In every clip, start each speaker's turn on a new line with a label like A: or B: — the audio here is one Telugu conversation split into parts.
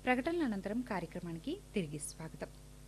A: ప్రకటనల అనంతరం కార్యక్రమానికి తిరిగి స్వాగతం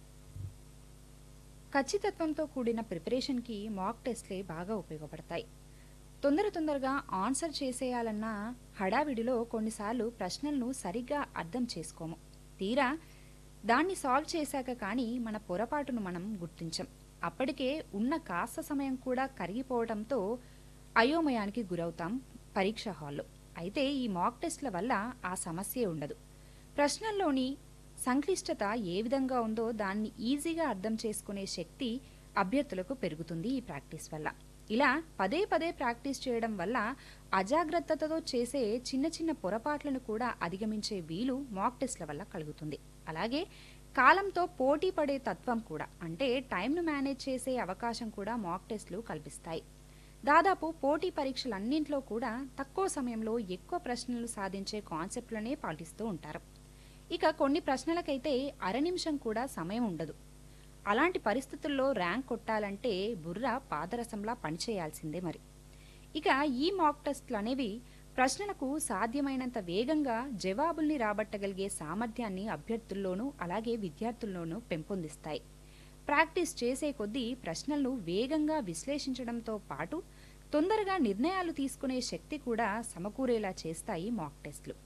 A: ఖచ్చితత్వంతో కూడిన ప్రిపరేషన్కి మాక్ టెస్ట్లే బాగా ఉపయోగపడతాయి తొందర తొందరగా ఆన్సర్ చేసేయాలన్న హడావిడిలో కొన్నిసార్లు ప్రశ్నలను సరిగ్గా అర్థం చేసుకోము తీరా దాన్ని సాల్వ్ చేశాక కానీ మన పొరపాటును మనం గుర్తించం అప్పటికే ఉన్న కాస్త సమయం కూడా కరిగిపోవడంతో అయోమయానికి గురవుతాం పరీక్ష హాల్లో అయితే ఈ మాక్ టెస్ట్ల వల్ల ఆ సమస్యే ఉండదు ప్రశ్నల్లోని సంక్లిష్టత ఏ విధంగా ఉందో దాన్ని ఈజీగా అర్థం చేసుకునే శక్తి అభ్యర్థులకు పెరుగుతుంది ఈ ప్రాక్టీస్ వల్ల ఇలా పదే పదే ప్రాక్టీస్ చేయడం వల్ల అజాగ్రత్తతో చేసే చిన్న చిన్న పొరపాట్లను కూడా అధిగమించే వీలు మాక్ టెస్ట్ల వల్ల కలుగుతుంది అలాగే కాలంతో పోటీ పడే తత్వం కూడా అంటే టైంను మేనేజ్ చేసే అవకాశం కూడా మాక్ టెస్ట్లు కల్పిస్తాయి దాదాపు పోటీ పరీక్షలన్నింటిలో కూడా తక్కువ సమయంలో ఎక్కువ ప్రశ్నలు సాధించే కాన్సెప్ట్లనే పాటిస్తూ ఉంటారు ఇక కొన్ని ప్రశ్నలకైతే అర నిమిషం కూడా సమయం ఉండదు అలాంటి పరిస్థితుల్లో ర్యాంక్ కొట్టాలంటే బుర్ర పాదరసంలా పనిచేయాల్సిందే మరి ఇక ఈ మాక్ టెస్ట్లు అనేవి ప్రశ్నలకు సాధ్యమైనంత వేగంగా జవాబుల్ని రాబట్టగలిగే సామర్థ్యాన్ని అభ్యర్థుల్లోనూ అలాగే విద్యార్థుల్లోనూ పెంపొందిస్తాయి ప్రాక్టీస్ చేసే కొద్దీ ప్రశ్నలను వేగంగా విశ్లేషించడంతో పాటు తొందరగా నిర్ణయాలు తీసుకునే శక్తి కూడా సమకూరేలా చేస్తాయి మాక్ టెస్ట్లు